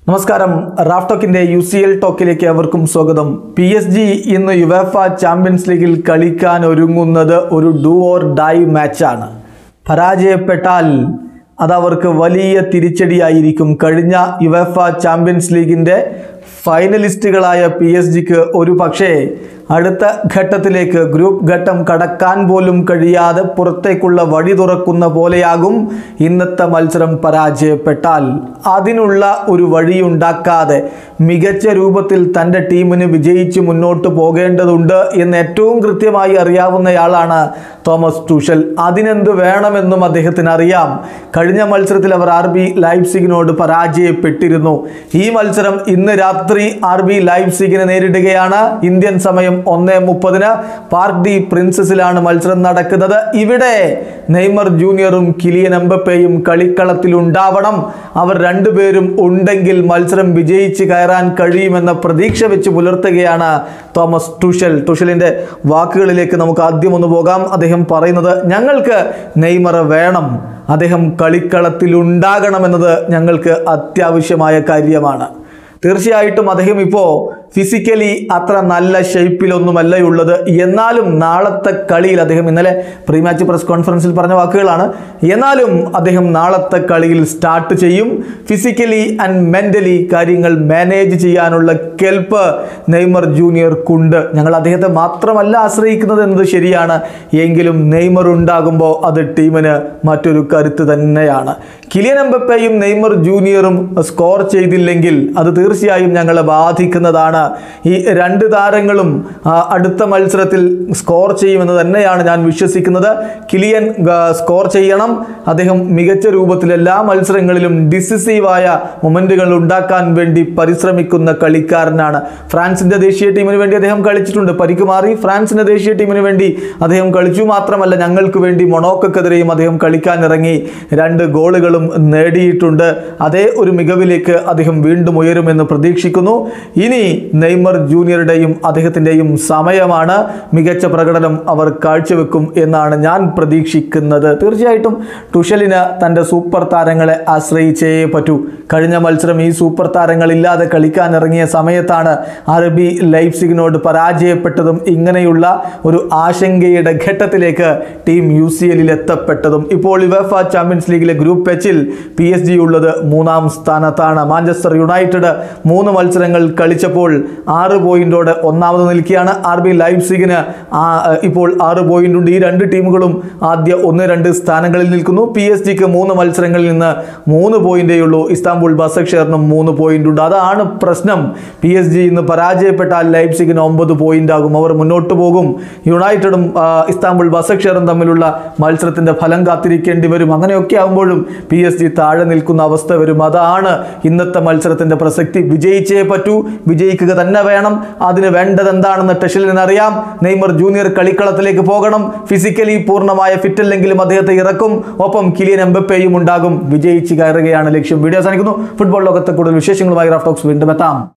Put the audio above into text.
നമസ്കാരം റാഫ് ടോക്കിന്റെ യു സി എൽ ടോക്കിലേക്ക് അവർക്കും സ്വാഗതം പി എസ് ജി ഇന്ന് യുവേഫ ചാമ്പ്യൻസ് ലീഗിൽ കളിക്കാൻ ഒരുങ്ങുന്നത് ഒരു ഡു ഓർ ഡൈ മാച്ചാണ് പരാജയപ്പെട്ടാൽ അതവർക്ക് വലിയ തിരിച്ചടിയായിരിക്കും കഴിഞ്ഞ യുവേഫ ചാമ്പ്യൻസ് ലീഗിൻ്റെ ഫൈനലിസ്റ്റുകളായ പി എസ് ജിക്ക് ഒരു പക്ഷേ അടുത്ത ഘട്ടത്തിലേക്ക് ഗ്രൂപ്പ് ഘട്ടം കടക്കാൻ പോലും കഴിയാതെ പുറത്തേക്കുള്ള വഴി തുറക്കുന്ന പോലെയാകും ഇന്നത്തെ മത്സരം പരാജയപ്പെട്ടാൽ അതിനുള്ള ഒരു വഴിയുണ്ടാക്കാതെ മികച്ച രൂപത്തിൽ തൻ്റെ ടീമിന് വിജയിച്ച് മുന്നോട്ട് പോകേണ്ടതുണ്ട് എന്ന് ഏറ്റവും കൃത്യമായി അറിയാവുന്നയാളാണ് തോമസ് ടൂഷൽ അതിനെന്ത് വേണമെന്നും അദ്ദേഹത്തിന് അറിയാം കഴിഞ്ഞ മത്സരത്തിൽ അവർ ആർ ബി ലൈപ്സിഗിനോട് പരാജയപ്പെട്ടിരുന്നു ഈ മത്സരം ഇന്ന് രാത്രി ആർ ബി ലൈപ്സിഗിനെ നേരിടുകയാണ് ഇന്ത്യൻ സമയം ഒന്ന് മുപ്പതിന് പാർക്ക് ഡി പ്രിൻസസിലാണ് മത്സരം നടക്കുന്നത് ഇവിടെ നെയ്മർ ജൂനിയറും കിലിയൻ എംബപ്പയും കളിക്കളത്തിൽ ഉണ്ടാവണം അവർ രണ്ടുപേരും ഉണ്ടെങ്കിൽ മത്സരം വിജയിച്ച് കയറാൻ കഴിയുമെന്ന പ്രതീക്ഷ വെച്ച് പുലർത്തുകയാണ് തോമസ് ടുഷൽ ടുഷലിൻ്റെ വാക്കുകളിലേക്ക് നമുക്ക് ആദ്യം ഒന്ന് പോകാം അദ്ദേഹം പറയുന്നത് ഞങ്ങൾക്ക് നെയ്മർ വേണം അദ്ദേഹം കളിക്കളത്തിൽ ഉണ്ടാകണമെന്നത് ഞങ്ങൾക്ക് അത്യാവശ്യമായ കാര്യമാണ് തീർച്ചയായിട്ടും അദ്ദേഹം ഇപ്പോൾ ഫിസിക്കലി അത്ര നല്ല ഷേപ്പിലൊന്നുമല്ല ഉള്ളത് എന്നാലും നാളത്തെ കളിയിൽ അദ്ദേഹം ഇന്നലെ പ്രീ മാച്ച് പ്രസ് കോൺഫറൻസിൽ പറഞ്ഞ വാക്കുകളാണ് എന്നാലും അദ്ദേഹം നാളത്തെ കളിയിൽ സ്റ്റാർട്ട് ചെയ്യും ഫിസിക്കലി ആൻഡ് മെൻ്റലി കാര്യങ്ങൾ മാനേജ് ചെയ്യാനുള്ള കെൽപ്പ് നെയ്മർ ജൂനിയർക്കുണ്ട് ഞങ്ങൾ അദ്ദേഹത്തെ മാത്രമല്ല ആശ്രയിക്കുന്നത് എന്നത് ശരിയാണ് എങ്കിലും നെയ്മർ ഉണ്ടാകുമ്പോൾ അത് ടീമിന് മറ്റൊരു കരുത്ത് തന്നെയാണ് കിലിയൻ എംബപ്പയും നെയ്മർ ജൂനിയറും സ്കോർ ചെയ്തില്ലെങ്കിൽ അത് തീർച്ചയായും ഞങ്ങളെ ബാധിക്കുന്നതാണ് ഈ രണ്ട് താരങ്ങളും ആ, അടുത്ത മത്സരത്തിൽ സ്കോർ ചെയ്യുമെന്ന് തന്നെയാണ് ഞാൻ വിശ്വസിക്കുന്നത് കിലിയൻ ആ, സ്കോർ ചെയ്യണം അദ്ദേഹം മികച്ച രൂപത്തിൽ എല്ലാ മത്സരങ്ങളിലും ഡിസിസീവായ മൊമെന്റുകൾ ഉണ്ടാക്കാൻ വേണ്ടി പരിശ്രമിക്കുന്ന കളിക്കാരനാണ് ഫ്രാൻസിന്റെ ദേശീയ ടീമിന് വേണ്ടി അദ്ദേഹം കളിച്ചിട്ടുണ്ട് പരിക്ക് മാറി ഫ്രാൻസിന്റെ ദേശീയ ടീമിന് വേണ്ടി അദ്ദേഹം കളിച്ചു മാത്രമല്ല ഞങ്ങൾക്ക് വേണ്ടി മൊണോക്കക്കെതിരെയും അദ്ദേഹം കളിക്കാൻ ഇറങ്ങി രണ്ട് ഗോളുകളും നേടിയിട്ടുണ്ട് അതേ ഒരു മികവിലേക്ക് അദ്ദേഹം വീണ്ടും ഉയരുമെന്ന് പ്രതീക്ഷിക്കുന്നു ഇനി നെയ്മർ ജൂനിയറുടെയും അദ്ദേഹത്തിൻ്റെയും സമയമാണ് മികച്ച പ്രകടനം അവർ കാഴ്ചവെക്കും എന്നാണ് ഞാൻ പ്രതീക്ഷിക്കുന്നത് തീർച്ചയായിട്ടും ടുഷലിന് തൻ്റെ സൂപ്പർ താരങ്ങളെ ആശ്രയിച്ചേ പറ്റൂ കഴിഞ്ഞ മത്സരം ഈ സൂപ്പർ താരങ്ങളില്ലാതെ കളിക്കാൻ ഇറങ്ങിയ സമയത്താണ് ആർ ബി ലൈഫ്സിഗിനോട് പരാജയപ്പെട്ടതും ഇങ്ങനെയുള്ള ഒരു ആശങ്കയുടെ ഘട്ടത്തിലേക്ക് ടീം യു സി എല്ലിൽ എത്തപ്പെട്ടതും ഇപ്പോൾ യുവേഫ ചാമ്പ്യൻസ് ലീഗിലെ ഗ്രൂപ്പ് എച്ചിൽ പി എസ് ജി ഉള്ളത് മൂന്നാം സ്ഥാനത്താണ് മാഞ്ചസ്റ്റർ യുണൈറ്റഡ് മൂന്ന് മത്സരങ്ങൾ കളിച്ചപ്പോൾ ആറ് പോയിന്റോടെ ഒന്നാമത് നിൽക്കുകയാണ് ആർ ബി ലൈപ്സിഗിന് ഇപ്പോൾ ആറ് പോയിന്റ് ഉണ്ട് ഈ രണ്ട് ടീമുകളും ആദ്യ ഒന്ന് രണ്ട് സ്ഥാനങ്ങളിൽ നിൽക്കുന്നു പി എസ് ജിക്ക് മൂന്ന് മത്സരങ്ങളിൽ നിന്ന് മൂന്ന് പോയിന്റേ ഉള്ളൂ ഇസ്താംബുൾ ബസക്ഷേറിനും മൂന്ന് പോയിന്റ് ഉണ്ട് അതാണ് പ്രശ്നം പി എസ് ജി ഇന്ന് പരാജയപ്പെട്ടാൽ ലൈപ്സിഗിന് ഒമ്പത് പോയിന്റ് ആകും അവർ മുന്നോട്ട് പോകും യുണൈറ്റഡും ആ, ഇസ്താംബുൾ ബസക്ഷേറും തമ്മിലുള്ള മത്സരത്തിന്റെ ഫലം കാത്തിരിക്കേണ്ടി വരും അങ്ങനെയൊക്കെ ആകുമ്പോഴും പി എസ് ജി താഴെ നിൽക്കുന്ന അവസ്ഥ വരും അതാണ് ഇന്നത്തെ മത്സരത്തിന്റെ പ്രസക്തി വിജയിച്ചേ പറ്റൂ വിജയിക്കുക തന്നെ വേണം അതിന് വേണ്ടത് എന്താണെന്ന് ടെഷലിന് അറിയാം നെയ്മർ ജൂനിയർ കളിക്കളത്തിലേക്ക് പോകണം ഫിസിക്കലി പൂർണ്ണമായ ഫിറ്റ് അല്ലെങ്കിലും അദ്ദേഹത്തെ ഇറക്കും ഒപ്പം കിലിയൻ എംബപ്പയും ഉണ്ടാകും വിജയിച്ച് കയറുകയാണ് ലക്ഷ്യം വീഡിയോ അവസാനിക്കുന്നു ഫുട്ബോൾ ലോകത്തെ കൂടുതൽ വിശേഷങ്ങളുമായി റാഫ്റ്റോക്സ് വീണ്ടും എത്താം